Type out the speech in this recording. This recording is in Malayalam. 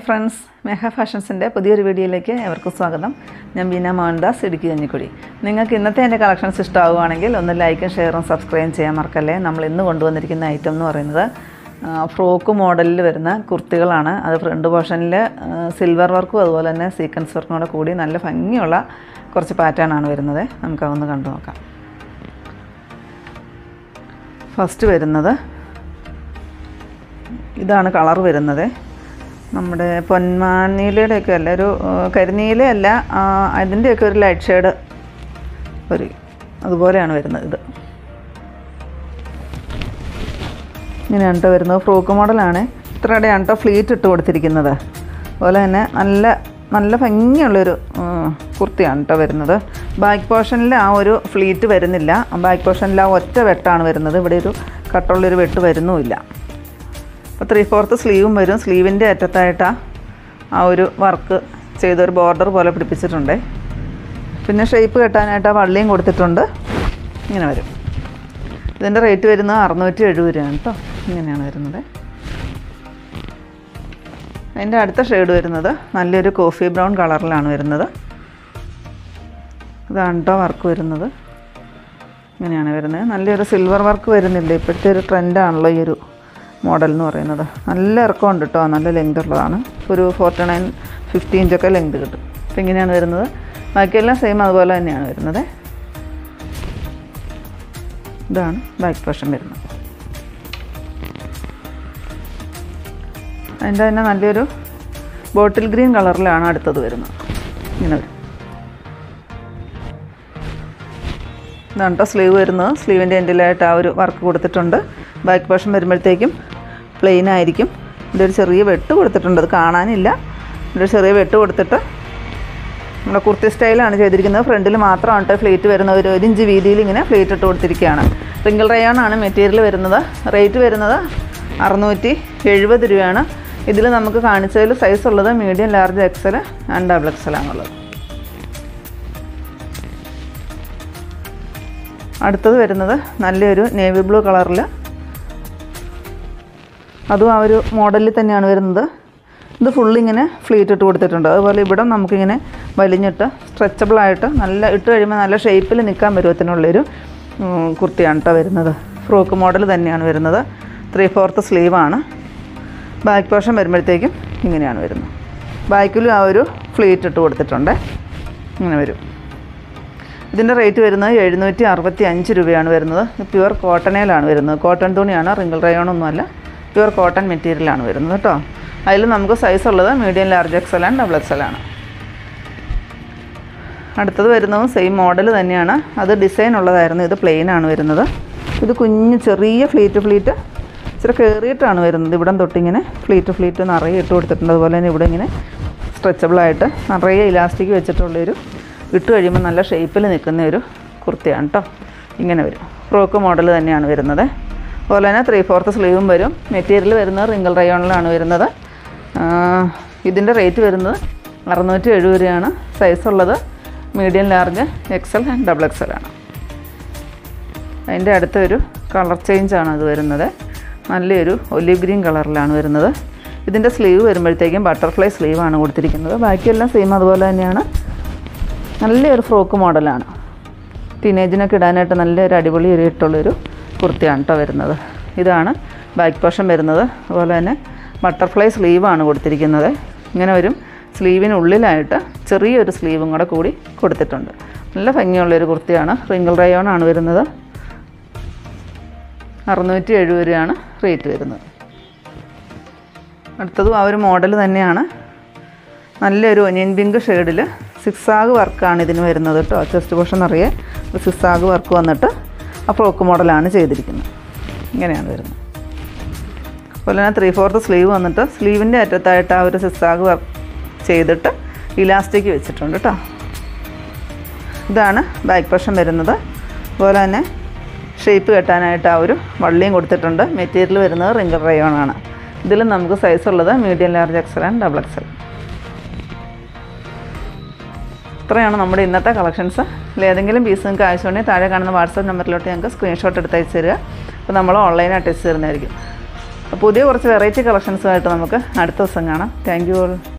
ഫ്രണ്ട്സ് മെഹ ഫാഷൻസിൻ്റെ പുതിയൊരു വീഡിയോയിലേക്ക് എവർക്കും സ്വാഗതം ഞാൻ ബീന മോഹൻദാസ് ഇടുക്കി കഞ്ഞിക്കുടി നിങ്ങൾക്ക് ഇന്നത്തെ എൻ്റെ കളക്ഷൻസ് ഇഷ്ടമാവുകയാണെങ്കിൽ ഒന്ന് ലൈക്കും ഷെയറും സബ്സ്ക്രൈബും ചെയ്യാൻ മറക്കല്ലേ നമ്മൾ ഇന്ന് കൊണ്ടുവന്നിരിക്കുന്ന ഐറ്റം എന്ന് പറയുന്നത് ആ, ഫ്രോക്ക് മോഡലിൽ വരുന്ന കുർത്തികളാണ് അത് ഫ്രണ്ട് പോർഷനിൽ സിൽവർ വർക്കും അതുപോലെ തന്നെ സീക്വൻസ് വർക്കും കൂടെ കൂടി നല്ല ഭംഗിയുള്ള കുറച്ച് പാറ്റേൺ ആണ് വരുന്നത് നമുക്ക് അതൊന്ന് കണ്ടു നോക്കാം ഫസ്റ്റ് വരുന്നത് ഇതാണ് കളർ വരുന്നത് നമ്മുടെ പൊന്മാനീലയുടെയൊക്കെ അല്ല ഒരു ആ, കരിനീലയല്ല ആ, അതിൻ്റെയൊക്കെ ഒരു ലൈറ്റ് ഷെയ്ഡ് ഒരു അതുപോലെയാണ് വരുന്നത് ഇത് ഇങ്ങനെയാണ് കേട്ടോ വരുന്നത് ഫ്രോക്ക് മോഡലാണ് ഇത്രയുടെയാണ് കേട്ടോ ഫ്ലീറ്റ് ഇട്ട് കൊടുത്തിരിക്കുന്നത് അതുപോലെ തന്നെ നല്ല നല്ല ഭംഗിയുള്ളൊരു ഉം, കുർത്തിയാണ് കേട്ടോ വരുന്നത് ബാക്ക് പോർഷനിൽ ആ ഒരു ഫ്ലീറ്റ് വരുന്നില്ല ബാക്ക് പോർഷനിൽ ആ ഒറ്റ വെട്ടാണ് വരുന്നത് ഇവിടെ ഒരു കട്ടുള്ളൊരു വെട്ട് വരുന്നുമില്ല അപ്പോൾ ത്രീ ഫോർത്ത് സ്ലീവും വരും സ്ലീവിൻ്റെ അറ്റത്തായിട്ട് ആ ഒരു വർക്ക് ചെയ്തൊരു ബോർഡർ പോലെ പിടിപ്പിച്ചിട്ടുണ്ട് പിന്നെ ഷേപ്പ് കെട്ടാനായിട്ട് ആ വള്ളിയും കൊടുത്തിട്ടുണ്ട് ഇങ്ങനെ വരും ഇതിൻ്റെ റേറ്റ് വരുന്നത് അറുന്നൂറ്റി എഴുപത് രൂപയാണ് കേട്ടോ ഇങ്ങനെയാണ് വരുന്നത് അതിൻ്റെ അടുത്ത ഷെയ്ഡ് വരുന്നത് നല്ലൊരു കോഫി ബ്രൗൺ കളറിലാണ് വരുന്നത് ഇതാണ് കേട്ടോ വർക്ക് വരുന്നത് ഇങ്ങനെയാണ് വരുന്നത് നല്ലൊരു സിൽവർ വർക്ക് വരുന്നില്ല ഇപ്പോഴത്തെ ഒരു ട്രെൻഡാണല്ലോ ഈ ഒരു മോഡൽ എന്ന് പറയുന്നത് നല്ല ഇറക്കമുണ്ട് കേട്ടോ നല്ല ലെങ്ത് ഉള്ളതാണ് ഒരു ഫോർട്ടി നയൻ ഫിഫ്റ്റി ഇഞ്ചൊക്കെ ലെങ്ത് കിട്ടും അപ്പോൾ ഇങ്ങനെയാണ് വരുന്നത് ബാക്കിയെല്ലാം സെയിം അതുപോലെ തന്നെയാണ് വരുന്നത് ഇതാണ് ബാക്ക് പോർഷൻ വരുന്നത് അതിൻ്റെ തന്നെ നല്ലൊരു ബോട്ടിൽ ഗ്രീൻ കളറിലാണ് അടുത്തത് വരുന്നത് ഇങ്ങനെ വരും ഇതാണ് കേട്ടോ സ്ലീവ് വരുന്നത് സ്ലീവിൻ്റെ എൻഡിലായിട്ട് ആ ഒരു വർക്ക് കൊടുത്തിട്ടുണ്ട് ബാക്ക് പോർഷൻ വരുമ്പോഴത്തേക്കും പ്ലെയിൻ ആയിരിക്കും ഇതിൻ്റെ ഒരു ചെറിയ വെട്ട് കൊടുത്തിട്ടുണ്ട് അത് കാണാനില്ല ഇതിൻ്റെ ഒരു ചെറിയ വെട്ട് കൊടുത്തിട്ട് നമ്മുടെ കുർത്തി സ്റ്റൈലാണ് ചെയ്തിരിക്കുന്നത് ഫ്രണ്ടിൽ മാത്രമാണ് കേട്ടോ ഫ്ലേറ്റ് വരുന്നത് ഒരു ഒരു ഇഞ്ച് വീതിയിൽ ഇങ്ങനെ ഫ്ലേറ്റ് ഇട്ട് കൊടുത്തിരിക്കുകയാണ് റിങ്കിൾ റയോൺ ആണ് മെറ്റീരിയൽ വരുന്നത് റേറ്റ് വരുന്നത് അറുന്നൂറ്റി എഴുപത് രൂപയാണ് ഇതിൽ നമുക്ക് കാണിച്ചതിൽ സൈസ് ഉള്ളത് medium large XL and double XL ആണുള്ളത് അടുത്തത് വരുന്നത് നല്ലൊരു നേവി ബ്ലൂ കളറിൽ അതും ആ ഒരു മോഡലിൽ തന്നെയാണ് വരുന്നത് ഇത് ഫുള്ള് ഇങ്ങനെ ഫ്ലീറ്റ് ഇട്ട് കൊടുത്തിട്ടുണ്ട് അതുപോലെ ഇവിടെ നമുക്കിങ്ങനെ വലിഞ്ഞിട്ട് സ്ട്രെച്ചബിളായിട്ട് നല്ല ഇട്ട് കഴിയുമ്പോൾ നല്ല ഷേപ്പിൽ നിൽക്കാൻ പരുവത്തിനുള്ളൊരു ഉം, കുർത്തിയാണ് കേട്ടോ വരുന്നത് ഫ്രോക്ക് മോഡൽ തന്നെയാണ് വരുന്നത് ത്രീ ഫോർത്ത് സ്ലീവാണ് ബാക്ക് പോർഷൻ വരുമ്പോഴത്തേക്കും ഇങ്ങനെയാണ് വരുന്നത് ബാക്കിലും ആ ഒരു ഫ്ലീറ്റ് ഇട്ട് കൊടുത്തിട്ടുണ്ട് ഇങ്ങനെ വരും ഇതിൻ്റെ റേറ്റ് വരുന്നത് എഴുന്നൂറ്റി അറുപത്തി അഞ്ച് രൂപയാണ് വരുന്നത് പ്യുവർ കോട്ടണയിലാണ് വരുന്നത് കോട്ടൺ തുണിയാണ് റിങ്കിൾ റയോണൊന്നുമല്ല പ്യുവർ കോട്ടൺ മെറ്റീരിയലാണ് വരുന്നത് കേട്ടോ അതിൽ നമുക്ക് സൈസ് ഉള്ളത് medium large XL and double XL ആണ് അടുത്തത് വരുന്നതും സെയിം മോഡൽ തന്നെയാണ് അത് ഡിസൈൻ ഉള്ളതായിരുന്നു ഇത് പ്ലെയിൻ ആണ് വരുന്നത് ഇത് കുഞ്ഞ് ചെറിയ ഫ്ലീറ്റ് ഫ്ലീറ്റ് ഇച്ചിരി കയറിയിട്ടാണ് വരുന്നത് ഇവിടം തൊട്ടിങ്ങനെ ഫ്ലീറ്റ് ഫ്ലീറ്റ് നിറയെ ഇട്ട് കൊടുത്തിട്ടുണ്ട് അതുപോലെ തന്നെ ഇവിടെ ഇങ്ങനെ സ്ട്രെച്ചബിളായിട്ട് നിറയെ ഇലാസ്റ്റിക് വെച്ചിട്ടുള്ളൊരു ഇട്ട് കഴിയുമ്പോൾ നല്ല ഷേപ്പിൽ നിൽക്കുന്ന ഒരു കുർത്തിയാണ് കേട്ടോ ഇങ്ങനെ വരും ഫ്രോക്ക് മോഡൽ തന്നെയാണ് വരുന്നത് അതുപോലെ തന്നെ ത്രീ ഫോർത്ത് സ്ലീവും വരും മെറ്റീരിയൽ വരുന്നത് റിങ്കിൾ റയോണിലാണ് വരുന്നത് ഇതിൻ്റെ റേറ്റ് വരുന്നത് അറുന്നൂറ്റി എഴുപത് രൂപയാണ് സൈസ് ഉള്ളത് medium large XL and double XL ആണ് അതിൻ്റെ അടുത്തൊരു കളർ ചേഞ്ചാണ് അത് വരുന്നത് നല്ലൊരു ഒലിവ് ഗ്രീൻ കളറിലാണ് വരുന്നത് ഇതിൻ്റെ സ്ലീവ് വരുമ്പോഴത്തേക്കും ബട്ടർഫ്ലൈ സ്ലീവാണ് കൊടുത്തിരിക്കുന്നത് ബാക്കിയെല്ലാം സെയിം അതുപോലെ തന്നെയാണ് നല്ലൊരു ഫ്രോക്ക് മോഡലാണ് ടീനേജിനൊക്കെ ഇടാനായിട്ട് നല്ലൊരു അടിപൊളി ഒരു ഇട്ടുള്ളൊരു കുർത്തിയാണ് കേട്ടോ വരുന്നത് ഇതാണ് ബാക്ക് പോർഷൻ വരുന്നത് അതുപോലെ തന്നെ ബട്ടർഫ്ലൈ സ്ലീവാണ് കൊടുത്തിരിക്കുന്നത് ഇങ്ങനെ വരും സ്ലീവിനുള്ളിലായിട്ട് ചെറിയൊരു സ്ലീവും കൂടെ കൂടി കൊടുത്തിട്ടുണ്ട് നല്ല ഭംഗിയുള്ളൊരു കുർത്തിയാണ് റിങ്കിൾ റയോൺ ആണ് വരുന്നത് അറുന്നൂറ്റി എഴുപത് രൂപയാണ് റേറ്റ് വരുന്നത് അടുത്തതും ആ ഒരു മോഡൽ തന്നെയാണ് നല്ലൊരു ഒനിയൻ പിങ്ക് ഷെയ്ഡിൽ സിക്സാഗ് വർക്കാണ് ഇതിന് വരുന്നത് കേട്ടോ ചെസ്റ്റ് പോർഷൻ നിറയെ സിക്സാഗ് വർക്ക് വന്നിട്ട് ആ ഫ്രോക്ക് മോഡലാണ് ചെയ്തിരിക്കുന്നത് ഇങ്ങനെയാണ് വരുന്നത് അതുപോലെ തന്നെ ത്രീ ഫോർത്ത് സ്ലീവ് വന്നിട്ട് സ്ലീവിൻ്റെ അറ്റത്തായിട്ട് ആ ഒരു സിക്സാഗ് വർക്ക് ചെയ്തിട്ട് ഇലാസ്റ്റിക് വെച്ചിട്ടുണ്ട് കേട്ടോ ഇതാണ് ബാക്ക് പോർഷൻ വരുന്നത് അതുപോലെ തന്നെ ഷേപ്പ് കെട്ടാനായിട്ട് ആ ഒരു വള്ളിയും കൊടുത്തിട്ടുണ്ട് മെറ്റീരിയൽ വരുന്നത് റിംഗർ റയോൺ ആണ് ഇതിലും നമുക്ക് സൈസ് ഉള്ളത് medium large XL and double XL ഇത്രയാണ് നമ്മുടെ ഇന്നത്തെ കളക്ഷൻസ് ഏതെങ്കിലും പീസ് നിങ്ങൾക്ക് ആവശ്യമുണ്ടെങ്കിൽ താഴെ കാണുന്ന വാട്സാപ്പ് നമ്പറിലോട്ട് ഞങ്ങൾക്ക് സ്ക്രീൻഷോട്ട് എടുത്ത് അയച്ചു തരിക അപ്പോൾ നമ്മൾ ഓൺലൈനായിട്ട് അയച്ചു തരുന്നതായിരിക്കും പുതിയ കുറച്ച് വെറൈറ്റി കളക്ഷൻസുമായിട്ട് നമുക്ക് അടുത്ത ദിവസം കാണാം താങ്ക് യു ഓൾ